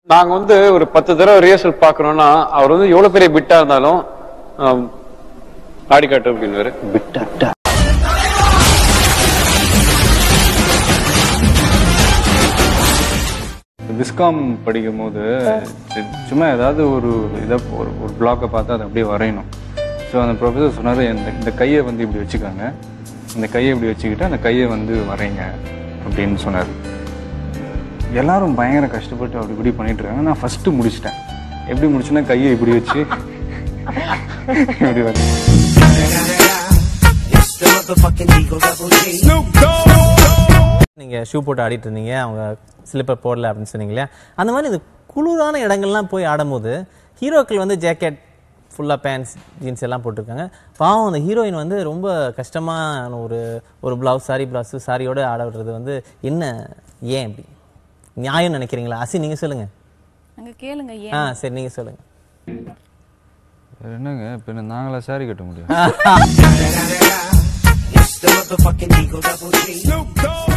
நாங்க வந்து ஒரு பத்து தடவை ரிஹர்சல் பார்க்கணும்னா அவர் வந்து எவ்வளவு பெரிய பிட்டா இருந்தாலும் ஆம், ஆடி காட்டு அப்படின்னு விட்டா விஸ்காம் படிக்கும் போது சு- சும்மா ஏதாவது ஒரு இதை ஒரு ஒரு பிளாக்கை பார்த்து அதை அப்படியே வரையணும் ஸோ அந்த ப்ரொஃபஸர் சொன்னார் இந்த இந்த கையை வந்து இப்படி வச்சுக்காங்க இந்த கையை இப்படி வச்சுக்கிட்டு அந்த கையை வந்து வரைங்க அப்படின்னு சொன்னார் எல்லாரும் பயங்கர கஷ்டப்பட்டு அப்படி இப்படி பண்ணிட்டு இருக்காங்க நான் ஃபஸ்ட்டு முடிச்சிட்டேன் எப்படி முடிச்சேன்னா கையை இப்படி வச்சு இப்படி வந்து நீங்க ஷூ போட்டு ஆடிட்டு இருந்தீங்க அவங்க ஸ்லிப்பர் போடல அப்படின்னு சொன்னீங்க இல்லையா அந்த மாதிரி இந்த குளிரான இடங்கள்லாம் போய் ஆடும்போது ஹீரோக்கள் வந்து ஜாக்கெட் ஃபுல்லாக பேண்ட்ஸ் ஜீன்ஸ் எல்லாம் போட்டிருக்காங்க பாவம் அந்த ஹீரோயின் வந்து ரொம்ப கஷ்டமான ஒரு ஒரு ப்ளவுஸ் சாரி ப்ளவுஸ் சாரியோட ஆட விடுறது வந்து என்ன ஏன் இப்படி நியாயம் நினைக்கிறீங்களா அசி நீங்க சொல்லுங்க அங்க கேளுங்க ஆ ஏன் சரி நீங்க சொல்லுங்க வேற என்னங்க இப்போ நாங்களா சாரி கட்ட முடியும் It's the motherfucking Eagle Double G. Snoop Dogg.